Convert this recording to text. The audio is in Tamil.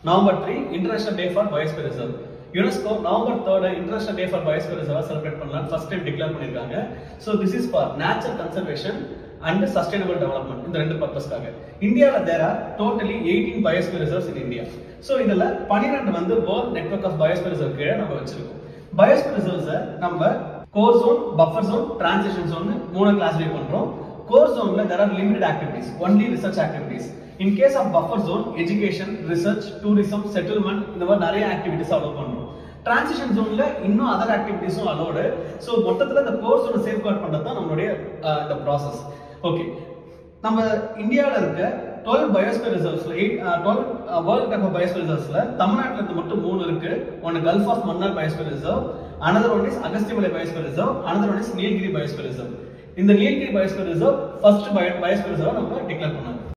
November three international day for biosphere reserve UNESCO November third international day for biosphere reserve celebrate பண்ணலாம் ஃபர்ஸ்ட் டைம் டிக்ளேர் பண்ணிருக்காங்க so this is for nature conservation and sustainable development இந்த ரெண்டு பர்பஸ்க்காக இந்தியாவில் there are totally eighteen biosphere reserves in India so இதுல பன்னிரெண்டு வந்து world network of biosphere reserve கீழே நம்ம வச்சிருக்கோம் பயோஸ்பியர் ரிசர்வ்ஸை நம்ம core zone buffer zone transition zone மூணு கிளாஸிஃபை பண்றோம் கோர் ஜோன்ல there R limited activities only research activities in case of buffer zone education research tourism settlement இந்த மாதிரி நிறைய ஆக்டிவிட்டிஸ் அலோவ் பண்றோம் டிரான்சிஷன் ஜோன்ல இன்னும் அதர் ஆக்டிவிட்டிஸும் அலோடு ஸோ மொத்தத்தில் இந்த கோர் ஜோனை சேஃப் கார்ட் பண்ணுறது தான் நம்மளுடைய அஹ், இந்த ப்ராசஸ் ஓகே நம்ம இந்தியாவில் இருக்க டுவெல் பயோஸ்பியர் ரிசர்வ்ஸ்ல eight twelve world cup biosphere ரிசர்வ்ஸ்ல தமிழ்நாட்டில் இருந்து மட்டும் மூணு இருக்கு ஒன்னு gulf of Mannar biosphere reserve another one is Agasthyamalai biosphere reserve another one is Nilgiri biosphere reserve இந்த Nilgiri biosphere reserve first biosphere reserve நம்ம டிக்ளேர் பண்ணாங்க